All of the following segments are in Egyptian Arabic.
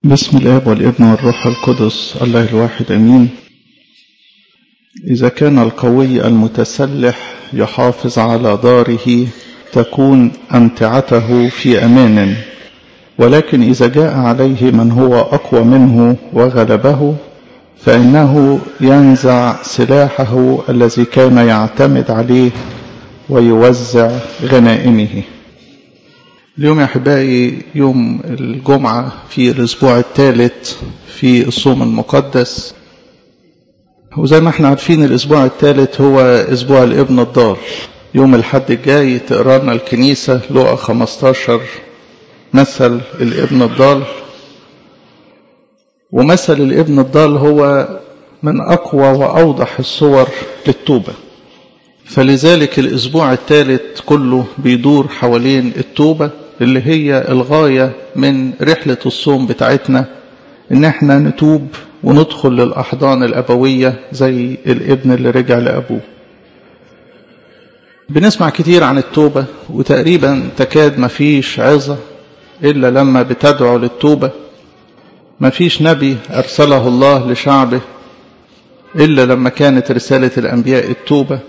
بسم الآب والابن والروح القدس الله الواحد أمين إذا كان القوي المتسلح يحافظ على داره تكون أمتعته في أمان ولكن إذا جاء عليه من هو أقوى منه وغلبه فإنه ينزع سلاحه الذي كان يعتمد عليه ويوزع غنائمه اليوم يا أحبائي يوم الجمعة في الأسبوع الثالث في الصوم المقدس وزي ما احنا عارفين الأسبوع الثالث هو أسبوع الابن الضال يوم الحد الجاي تقرا لنا الكنيسة لقى 15 مثل الابن الضال ومثل الابن الضال هو من أقوى وأوضح الصور للتوبة فلذلك الأسبوع الثالث كله بيدور حوالين التوبة اللي هي الغاية من رحلة الصوم بتاعتنا إن احنا نتوب وندخل للأحضان الأبوية زي الابن اللي رجع لأبوه بنسمع كتير عن التوبة وتقريبا تكاد مفيش عظة إلا لما بتدعو للتوبة مفيش نبي أرسله الله لشعبه إلا لما كانت رسالة الأنبياء التوبة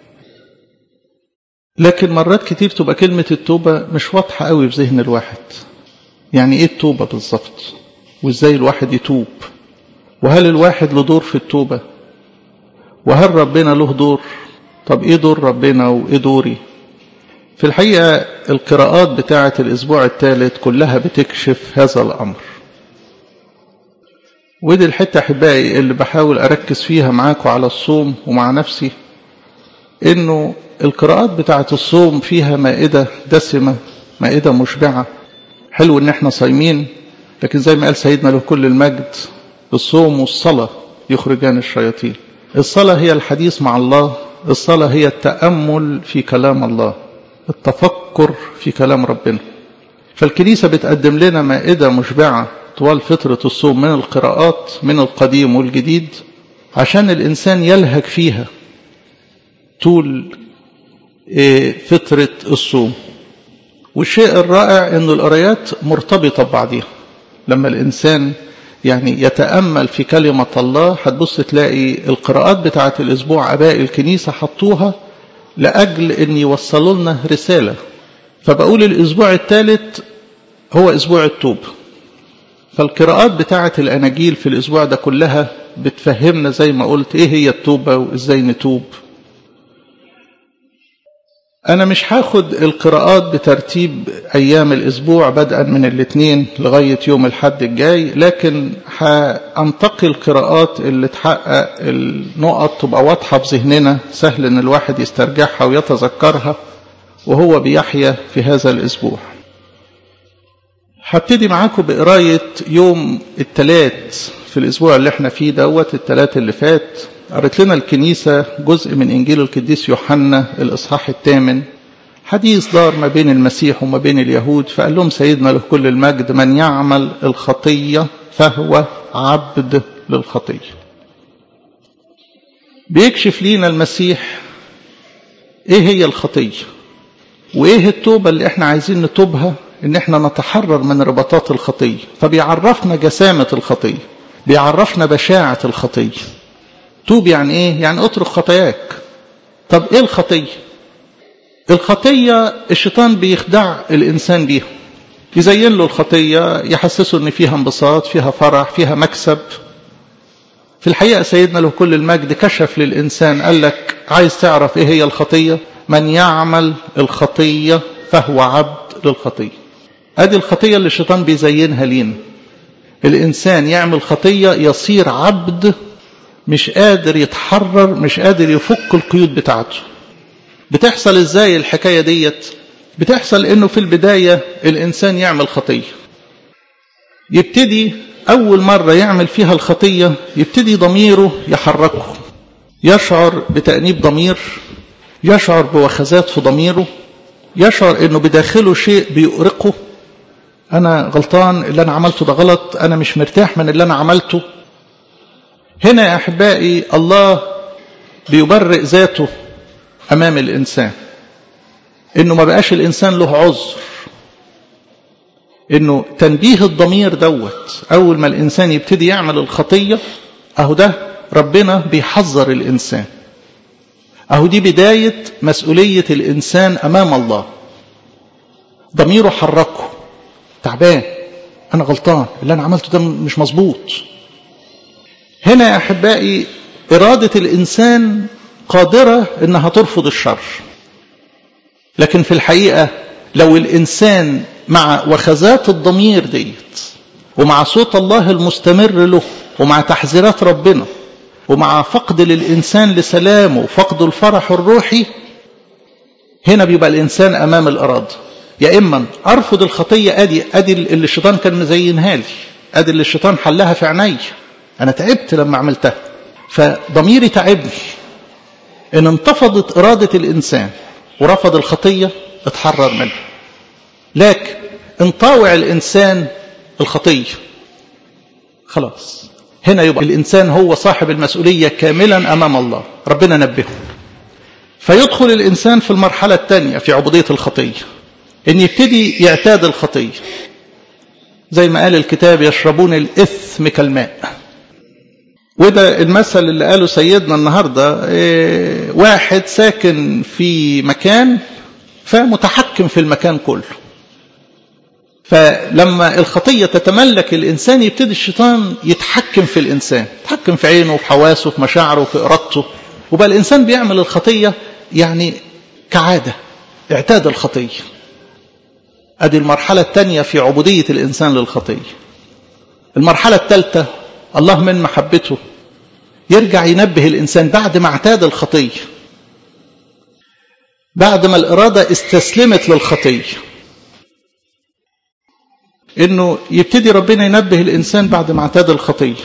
لكن مرات كتير تبقى كلمة التوبة مش واضحة قوي في ذهن الواحد يعني ايه التوبة بالظبط وازاي الواحد يتوب وهل الواحد له دور في التوبة وهل ربنا له دور طب ايه دور ربنا وايه دوري في الحقيقة القراءات بتاعة الاسبوع الثالث كلها بتكشف هذا الامر ودي الحتة احبائي اللي بحاول اركز فيها معاكم على الصوم ومع نفسي انه القراءات بتاعة الصوم فيها مائدة دسمة مائدة مشبعة حلو ان احنا صايمين لكن زي ما قال سيدنا له كل المجد الصوم والصلاة يخرجان الشياطين الصلاة هي الحديث مع الله الصلاة هي التأمل في كلام الله التفكر في كلام ربنا فالكنيسة بتقدم لنا مائدة مشبعة طوال فترة الصوم من القراءات من القديم والجديد عشان الإنسان يلهج فيها طول فترة الصوم والشيء الرائع أن القرايات مرتبطة ببعضها لما الإنسان يعني يتأمل في كلمة الله هتبص تلاقي القراءات بتاعة الأسبوع أباء الكنيسة حطوها لأجل أن يوصلوا لنا رسالة فبقول الأسبوع الثالث هو أسبوع التوب فالقراءات بتاعة الأناجيل في الأسبوع ده كلها بتفهمنا زي ما قلت إيه هي التوبة وإزاي نتوب أنا مش هاخد القراءات بترتيب أيام الأسبوع بدءا من الاثنين لغاية يوم الحد الجاي لكن هأنتقي القراءات اللي تحقق النقط تبقى واضحة في ذهننا سهل إن الواحد يسترجعها ويتذكرها وهو بيحيا في هذا الأسبوع هبتدي معاكم بقراية يوم الثلاث في الأسبوع اللي احنا فيه دوت الثلاث اللي فات قرأت لنا الكنيسة جزء من إنجيل القديس يوحنا الإصحاح الثامن حديث دار ما بين المسيح وما بين اليهود فقال لهم سيدنا له كل المجد من يعمل الخطية فهو عبد للخطية بيكشف لينا المسيح ايه هي الخطية وايه التوبة اللي احنا عايزين نتوبها ان احنا نتحرر من رباطات الخطية فبيعرفنا جسامة الخطية بيعرفنا بشاعة الخطية توب يعني ايه يعني اترك خطاياك طب ايه الخطيه الخطيه الشيطان بيخدع الانسان بيها يزين له الخطيه يحسسه ان فيها انبساط فيها فرح فيها مكسب في الحقيقه سيدنا له كل المجد كشف للانسان قال لك عايز تعرف ايه هي الخطيه من يعمل الخطيه فهو عبد للخطيه ادي الخطيه اللي الشيطان بيزينها لينا الانسان يعمل خطيه يصير عبد مش قادر يتحرر مش قادر يفك القيود بتاعته بتحصل ازاي الحكايه ديت بتحصل انه في البدايه الانسان يعمل خطيه يبتدي اول مره يعمل فيها الخطيه يبتدي ضميره يحركه يشعر بتانيب ضمير يشعر بوخزات في ضميره يشعر انه بداخله شيء بيؤرقه انا غلطان اللي انا عملته ده غلط انا مش مرتاح من اللي انا عملته هنا يا احبائي الله بيبرئ ذاته امام الانسان انه ما بقاش الانسان له عذر انه تنبيه الضمير دوت اول ما الانسان يبتدي يعمل الخطيه اهو ده ربنا بيحذر الانسان اهو دي بدايه مسؤوليه الانسان امام الله ضميره حركه تعبان انا غلطان اللي انا عملته ده مش مظبوط هنا يا احبائي اراده الانسان قادره انها ترفض الشر لكن في الحقيقه لو الانسان مع وخزات الضمير ديت ومع صوت الله المستمر له ومع تحذيرات ربنا ومع فقد للإنسان لسلامه وفقد الفرح الروحي هنا بيبقى الإنسان أمام الإرادة يا إما أرفض الخطية أدي أدي اللي الشيطان كان مزينها لي أدي اللي الشيطان حلها في عيني أنا تعبت لما عملتها فضميري تعبني إن انتفضت إرادة الإنسان ورفض الخطية اتحرر منها لكن ان طاوع الإنسان الخطية خلاص هنا يبقى الإنسان هو صاحب المسؤولية كاملا أمام الله ربنا نبهه فيدخل الإنسان في المرحلة الثانية في عبودية الخطية إن يبتدي يعتاد الخطية زي ما قال الكتاب يشربون الإثم كالماء وده المثل اللي قاله سيدنا النهاردة إيه واحد ساكن في مكان فمتحكم في المكان كله فلما الخطية تتملك الإنسان يبتدي الشيطان يتحكم في الإنسان يتحكم في عينه وفي حواسه وفي مشاعره وفي إرادته وبقى الإنسان بيعمل الخطية يعني كعادة اعتاد الخطية أدي المرحلة الثانية في عبودية الإنسان للخطية المرحلة الثالثة الله من محبته يرجع ينبه الإنسان بعد ما اعتاد الخطية بعد ما الإرادة استسلمت للخطية انه يبتدي ربنا ينبه الانسان بعد ما اعتاد الخطيه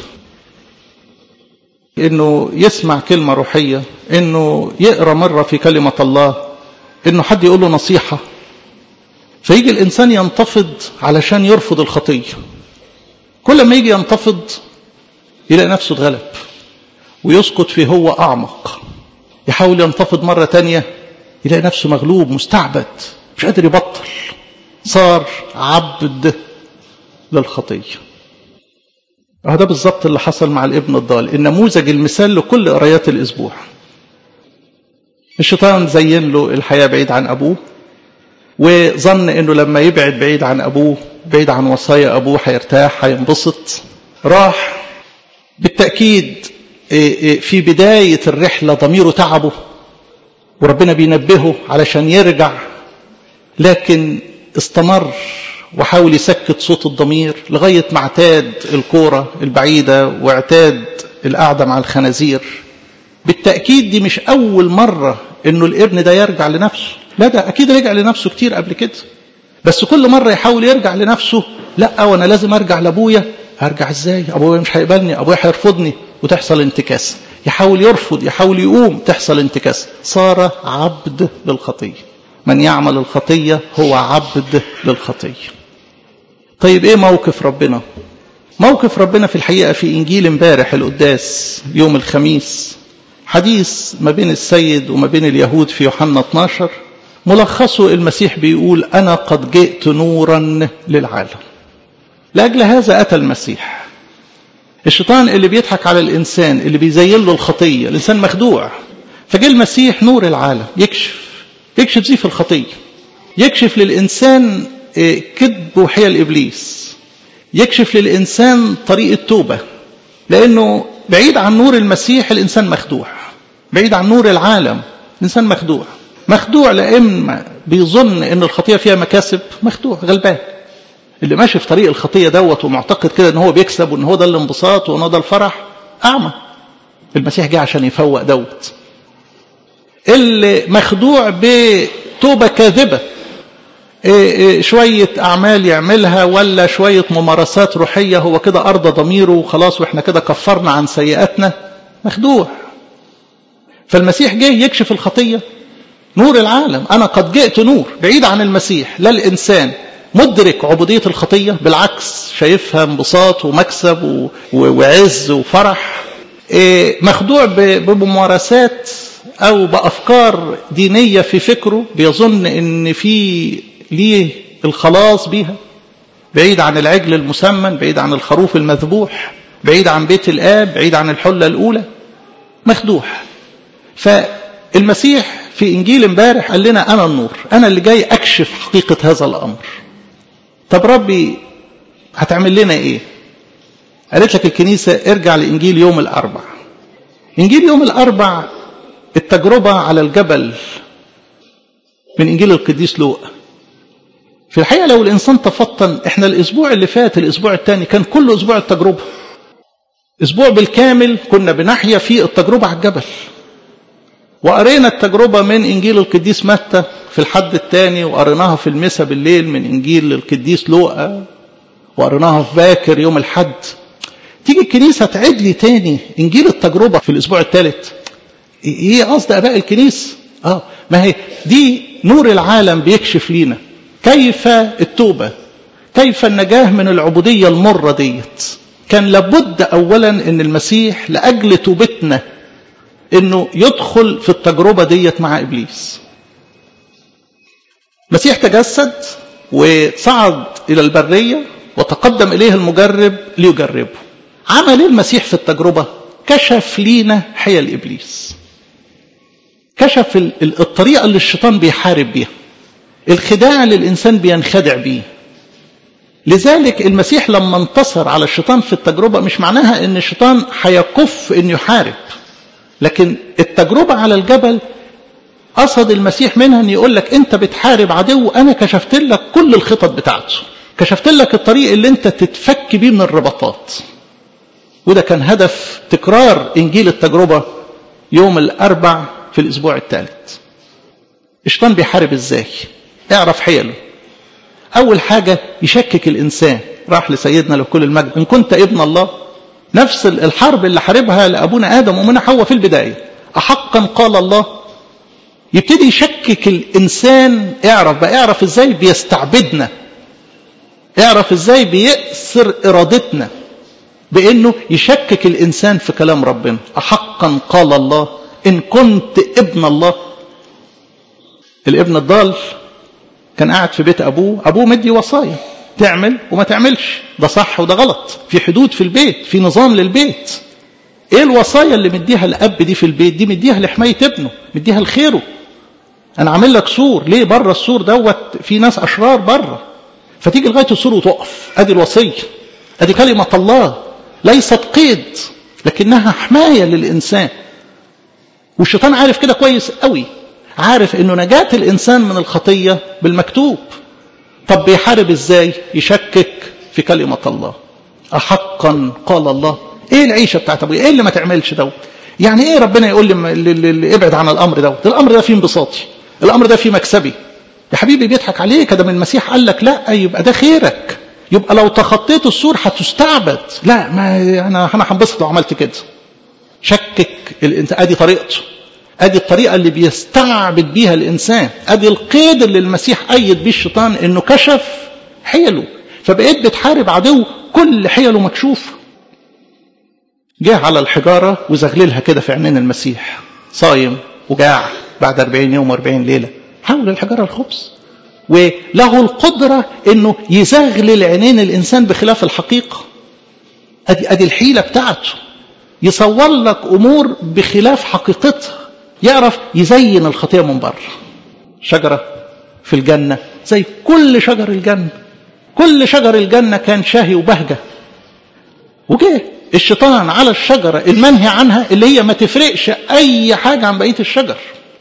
انه يسمع كلمه روحيه انه يقرا مره في كلمه الله انه حد يقول له نصيحه فيجي الانسان ينتفض علشان يرفض الخطيه كل ما يجي ينتفض يلاقي نفسه اتغلب ويسقط في هو اعمق يحاول ينتفض مره تانية يلاقي نفسه مغلوب مستعبد مش قادر يبطل صار عبد للخطية هذا بالضبط اللي حصل مع الابن الضال النموذج المثال لكل قرايات الأسبوع الشيطان زين له الحياة بعيد عن أبوه وظن أنه لما يبعد بعيد عن أبوه بعيد عن وصايا أبوه هيرتاح هينبسط راح بالتأكيد في بداية الرحلة ضميره تعبه وربنا بينبهه علشان يرجع لكن استمر وحاول يسكت صوت الضمير لغاية ما اعتاد الكورة البعيدة واعتاد القعدة مع الخنازير بالتأكيد دي مش أول مرة إنه الابن ده يرجع لنفسه لا ده أكيد رجع لنفسه كتير قبل كده بس كل مرة يحاول يرجع لنفسه لا وأنا لازم أرجع لأبويا هرجع إزاي أبويا مش هيقبلني أبويا هيرفضني وتحصل انتكاسة يحاول يرفض يحاول يقوم تحصل انتكاسة صار عبد للخطية من يعمل الخطية هو عبد للخطية طيب ايه موقف ربنا موقف ربنا في الحقيقة في إنجيل امبارح القداس يوم الخميس حديث ما بين السيد وما بين اليهود في يوحنا 12 ملخصه المسيح بيقول أنا قد جئت نورا للعالم لأجل هذا أتى المسيح الشيطان اللي بيضحك على الإنسان اللي بيزين له الخطية الإنسان مخدوع فجاء المسيح نور العالم يكشف يكشف زيف الخطية يكشف للإنسان كذب وحيل إبليس يكشف للإنسان طريق التوبة لأنه بعيد عن نور المسيح الإنسان مخدوع بعيد عن نور العالم الإنسان مخدوع مخدوع لإما بيظن أن الخطية فيها مكاسب مخدوع غلبان اللي ماشي في طريق الخطية دوت ومعتقد كده ان هو بيكسب وان هو ده الانبساط وان هو ده الفرح أعمى المسيح جه عشان يفوق دوت اللي مخدوع بتوبة كاذبة إيه إيه شوية أعمال يعملها ولا شوية ممارسات روحية هو كده أرضى ضميره وخلاص وإحنا كده كفرنا عن سيئاتنا مخدوع فالمسيح جه يكشف الخطية نور العالم أنا قد جئت نور بعيد عن المسيح لا الإنسان مدرك عبودية الخطية بالعكس شايفها انبساط ومكسب وعز وفرح إيه مخدوع بممارسات أو بأفكار دينية في فكره بيظن إن في ليه الخلاص بيها بعيد عن العجل المسمن بعيد عن الخروف المذبوح بعيد عن بيت الآب بعيد عن الحلة الأولى مخدوع فالمسيح في إنجيل امبارح قال لنا أنا النور أنا اللي جاي أكشف حقيقة هذا الأمر طب ربي هتعمل لنا إيه قالت لك الكنيسة ارجع لإنجيل يوم الأربع إنجيل يوم الأربع التجربة على الجبل من إنجيل القديس لوقا في الحقيقة لو الإنسان تفطن إحنا الأسبوع اللي فات الأسبوع الثاني كان كل أسبوع التجربة أسبوع بالكامل كنا بنحيا في التجربة على الجبل وقرينا التجربة من إنجيل القديس متى في الحد الثاني وقريناها في المسا بالليل من إنجيل القديس لوقا وقريناها في باكر يوم الحد تيجي الكنيسة تعيد لي تاني إنجيل التجربة في الأسبوع الثالث إيه قصد آباء الكنيسة؟ آه ما هي دي نور العالم بيكشف لينا كيف التوبة كيف النجاة من العبودية المرة ديت كان لابد أولا أن المسيح لأجل توبتنا أنه يدخل في التجربة ديت مع إبليس المسيح تجسد وصعد إلى البرية وتقدم إليه المجرب ليجربه عمل المسيح في التجربة كشف لينا حيل إبليس كشف الطريقة اللي الشيطان بيحارب بيها الخداع اللي الإنسان بينخدع بيه لذلك المسيح لما انتصر على الشيطان في التجربة مش معناها ان الشيطان هيكف انه يحارب لكن التجربة على الجبل قصد المسيح منها ان يقول لك انت بتحارب عدو انا كشفت لك كل الخطط بتاعته كشفت لك الطريق اللي انت تتفك بيه من الرباطات وده كان هدف تكرار انجيل التجربة يوم الاربع في الاسبوع الثالث الشيطان بيحارب ازاي اعرف حيله أول حاجة يشكك الإنسان راح لسيدنا لكل المجد إن كنت ابن الله نفس الحرب اللي حاربها لأبونا آدم ومنى حواء في البداية أحقا قال الله يبتدي يشكك الإنسان اعرف بقى اعرف إزاي بيستعبدنا اعرف إزاي بيأسر إرادتنا بأنه يشكك الإنسان في كلام ربنا أحقا قال الله إن كنت ابن الله الابن الضال كان قاعد في بيت أبوه أبوه مدي وصايا تعمل وما تعملش ده صح وده غلط في حدود في البيت في نظام للبيت ايه الوصايا اللي مديها الاب دي في البيت دي مديها لحمايه ابنه مديها لخيره انا عامل لك سور ليه بره السور دوت في ناس اشرار بره فتيجي لغايه السور وتقف ادي الوصيه ادي كلمه الله ليست قيد لكنها حمايه للانسان والشيطان عارف كده كويس قوي عارف انه نجاة الانسان من الخطية بالمكتوب طب بيحارب ازاي يشكك في كلمة الله احقا قال الله ايه العيشة بتاعت ابويا ايه اللي ما تعملش دوت يعني ايه ربنا يقول لي اللي ابعد عن الامر دوت الامر ده فيه انبساطي الامر ده فيه مكسبي يا حبيبي بيضحك عليك ده من المسيح قال لك لا يبقى ده خيرك يبقى لو تخطيت السور هتستعبد لا ما انا انا هنبسط لو عملت كده شكك الانسان ادي طريقته ادي الطريقه اللي بيستعبد بيها الانسان ادي القيد اللي المسيح قيد بيه الشيطان انه كشف حيله فبقيت بتحارب عدو كل حيله مكشوفه جه على الحجاره وزغللها كده في عينين المسيح صايم وجاع بعد 40 يوم و40 ليله حول الحجاره الخبز وله القدره انه يزغلل عينين الانسان بخلاف الحقيقه ادي ادي الحيله بتاعته يصور لك امور بخلاف حقيقتها يعرف يزين الخطيه من بره شجره في الجنه زي كل شجر الجنه كل شجر الجنه كان شهي وبهجه وجه الشيطان على الشجره المنهي عنها اللي هي ما تفرقش اي حاجه عن بقيه الشجر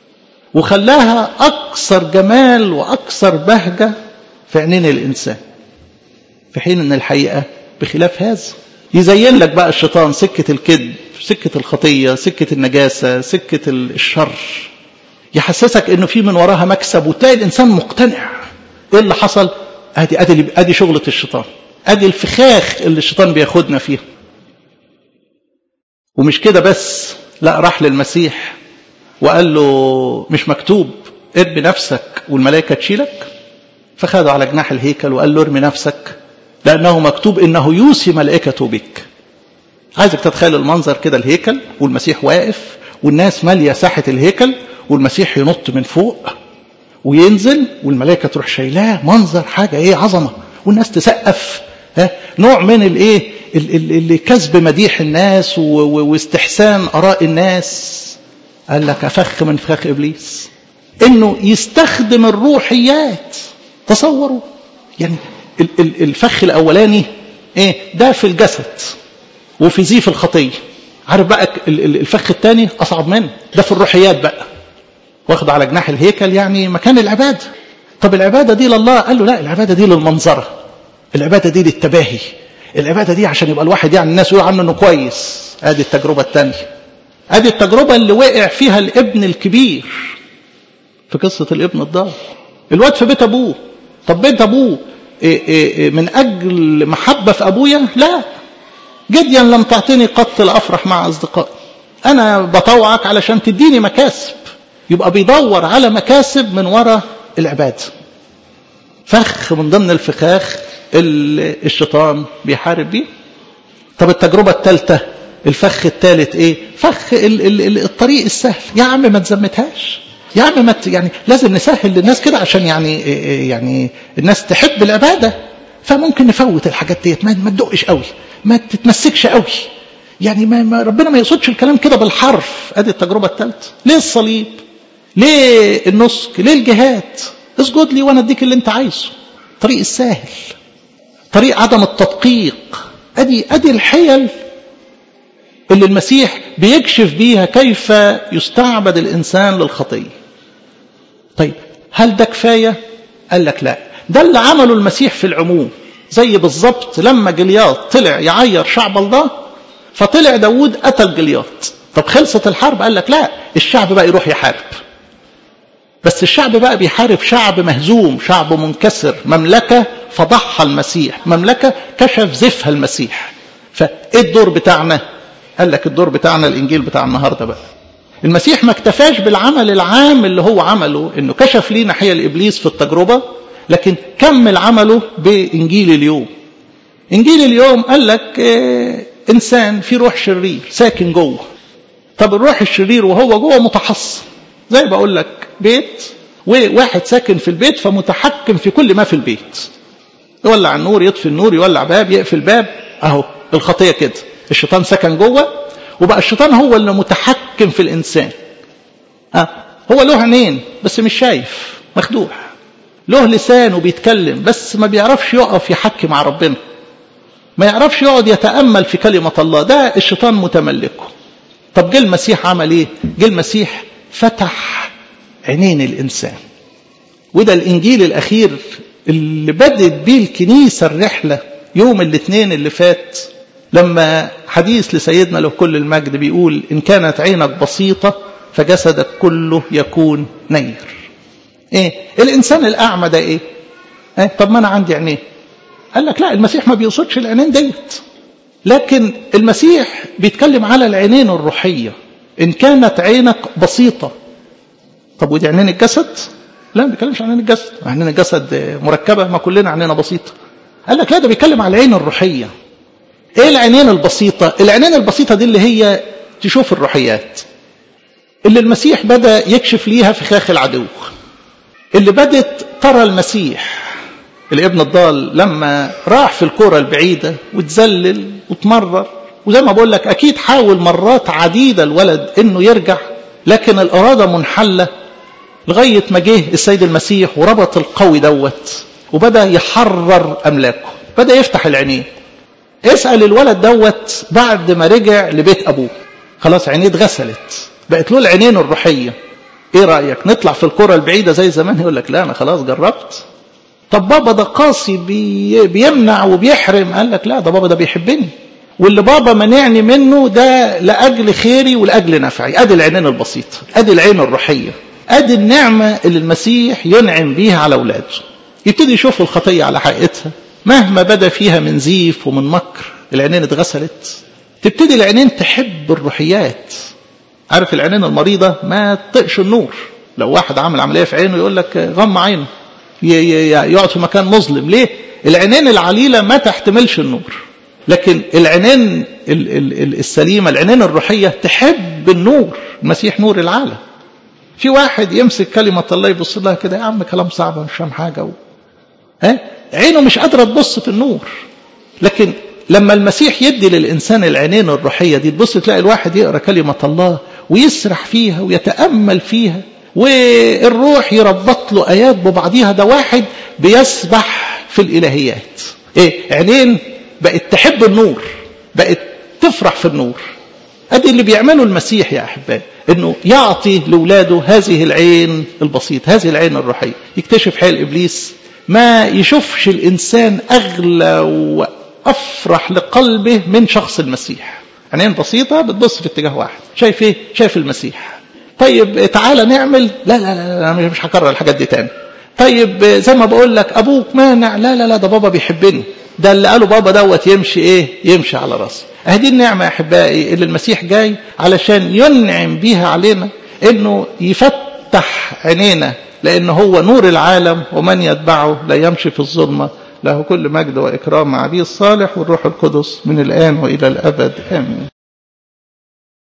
وخلاها اكثر جمال واكثر بهجه في عينين الانسان في حين ان الحقيقه بخلاف هذا يزين لك بقى الشيطان سكه الكذب سكة الخطية سكة النجاسة سكة الشر يحسسك انه في من وراها مكسب وتلاقي الانسان مقتنع ايه اللي حصل ادي ادي ادي شغلة الشيطان ادي الفخاخ اللي الشيطان بياخدنا فيها ومش كده بس لا راح للمسيح وقال له مش مكتوب ارمي نفسك والملائكة تشيلك فخده على جناح الهيكل وقال له ارمي نفسك لأنه مكتوب إنه يوصي ملائكته بك عايزك تتخيل المنظر كده الهيكل والمسيح واقف والناس ماليه ساحه الهيكل والمسيح ينط من فوق وينزل والملائكه تروح شايلاه منظر حاجه ايه عظمه والناس تسقف ها نوع من الايه اللي كسب مديح الناس واستحسان اراء الناس قال لك افخ من فخاخ ابليس انه يستخدم الروحيات تصوروا يعني الفخ الاولاني ايه ده في الجسد وفي زيف الخطيه عارف بقى الفخ الثاني اصعب منه ده في الروحيات بقى واخد على جناح الهيكل يعني مكان العباده طب العباده دي لله قال له لا العباده دي للمنظره العباده دي للتباهي العباده دي عشان يبقى الواحد يعني الناس يقول عنه انه كويس ادي التجربه الثانيه ادي التجربه اللي وقع فيها الابن الكبير في قصه الابن الضال الواد في بيت ابوه طب بيت ابوه إيه إيه من اجل محبه في ابويا لا جديا لم تعطيني قط لافرح مع اصدقائي انا بطوعك علشان تديني مكاسب يبقى بيدور على مكاسب من وراء العباده فخ من ضمن الفخاخ اللي الشيطان بيحارب بيه طب التجربه الثالثه الفخ الثالث ايه فخ ال ال ال الطريق السهل يا عم ما تزمتهاش يا عم ما يعني لازم نسهل للناس كده عشان يعني يعني الناس تحب العباده فممكن نفوت الحاجات ديت ما, ما تدقش قوي ما تتمسكش قوي يعني ما, ما ربنا ما يقصدش الكلام كده بالحرف ادي التجربه الثالثه ليه الصليب ليه النسك ليه الجهاد اسجد لي وانا اديك اللي انت عايزه طريق السهل طريق عدم التدقيق ادي ادي الحيل اللي المسيح بيكشف بيها كيف يستعبد الانسان للخطيه طيب هل ده كفايه قال لك لا ده اللي عمله المسيح في العموم زي بالظبط لما جلياط طلع يعير شعب الله فطلع داود قتل جلياط طب خلصت الحرب قال لك لا الشعب بقى يروح يحارب بس الشعب بقى بيحارب شعب مهزوم شعب منكسر مملكة فضحها المسيح مملكة كشف زفها المسيح فايه الدور بتاعنا قال لك الدور بتاعنا الانجيل بتاع النهارده بقى المسيح ما اكتفاش بالعمل العام اللي هو عمله انه كشف لينا حيل ابليس في التجربه لكن كمل عمله بانجيل اليوم انجيل اليوم قال لك اه انسان في روح شرير ساكن جوه طب الروح الشرير وهو جوه متحصن زي بقول لك بيت وواحد ساكن في البيت فمتحكم في كل ما في البيت يولع النور يطفي النور يولع باب يقفل باب اهو الخطيه كده الشيطان سكن جوه وبقى الشيطان هو اللي متحكم في الانسان أه هو له عينين بس مش شايف مخدوع له لسان وبيتكلم بس ما بيعرفش يقف يحكي مع ربنا ما يعرفش يقعد يتامل في كلمه الله ده الشيطان متملكه طب جه المسيح عمل ايه جه المسيح فتح عينين الانسان وده الانجيل الاخير اللي بدت بيه الكنيسه الرحله يوم الاثنين اللي فات لما حديث لسيدنا له كل المجد بيقول إن كانت عينك بسيطة فجسدك كله يكون نير إيه الإنسان الأعمى ده إيه, إيه؟ طب ما أنا عندي عينين قال لك لا المسيح ما بيقصدش العينين ديت لكن المسيح بيتكلم على العينين الروحية إن كانت عينك بسيطة طب ودي عينين الجسد لا ما بيتكلمش عن عينين الجسد عينين الجسد مركبة ما كلنا عينينا بسيطة قال لك لا ده بيتكلم على العين الروحية ايه العينين البسيطة العينين البسيطة دي اللي هي تشوف الروحيات اللي المسيح بدأ يكشف ليها فخاخ العدو اللي بدت ترى المسيح الابن الضال لما راح في الكرة البعيدة وتزلل وتمرر وزي ما بقول لك أكيد حاول مرات عديدة الولد إنه يرجع لكن الإرادة منحلة لغاية ما جه السيد المسيح وربط القوي دوت وبدأ يحرر أملاكه بدأ يفتح العينين اسأل الولد دوت بعد ما رجع لبيت أبوه خلاص عينيه اتغسلت بقت له العينين الروحية ايه رأيك نطلع في الكرة البعيدة زي زمان يقول لك لا أنا خلاص جربت طب بابا ده قاسي بي بيمنع وبيحرم قال لك لا ده بابا ده بيحبني واللي بابا منعني منه ده لأجل خيري ولأجل نفعي ادي العينين البسيطة ادي العين الروحية ادي النعمة اللي المسيح ينعم بيها على أولاده يبتدي يشوفوا الخطية على حقيقتها مهما بدا فيها من زيف ومن مكر العينين اتغسلت تبتدي العينين تحب الروحيات عارف العينين المريضة ما تطقش النور لو واحد عمل عملية في عينه يقول لك غم عينه يقعد في مكان مظلم ليه العينين العليلة ما تحتملش النور لكن العينين السليمة العينين الروحية تحب النور المسيح نور العالم في واحد يمسك كلمة الله يبص لها كده يا عم كلام صعب مش فاهم حاجة و... ها عينه مش قادرة تبص في النور لكن لما المسيح يدي للإنسان العينين الروحية دي تبص تلاقي الواحد يقرأ كلمة الله ويسرح فيها ويتأمل فيها والروح يربط له آيات ببعضيها ده واحد بيسبح في الإلهيات إيه عينين بقت تحب النور بقت تفرح في النور ادي اللي بيعمله المسيح يا احبائي انه يعطي لاولاده هذه العين البسيطه هذه العين الروحيه يكتشف حال ابليس ما يشوفش الانسان اغلى وافرح لقلبه من شخص المسيح عينين بسيطه بتبص في اتجاه واحد شايف ايه شايف المسيح طيب تعالى نعمل لا لا لا, لا مش هكرر الحاجات دي تاني طيب زي ما بقول لك ابوك مانع لا لا لا ده بابا بيحبني ده اللي قاله بابا دوت يمشي ايه يمشي على راسي اهدي النعمه يا احبائي اللي المسيح جاي علشان ينعم بيها علينا انه يفتح عينينا لان هو نور العالم ومن يتبعه لا يمشي في الظلمه له كل مجد واكرام مع ابيه الصالح والروح القدس من الان والى الابد امين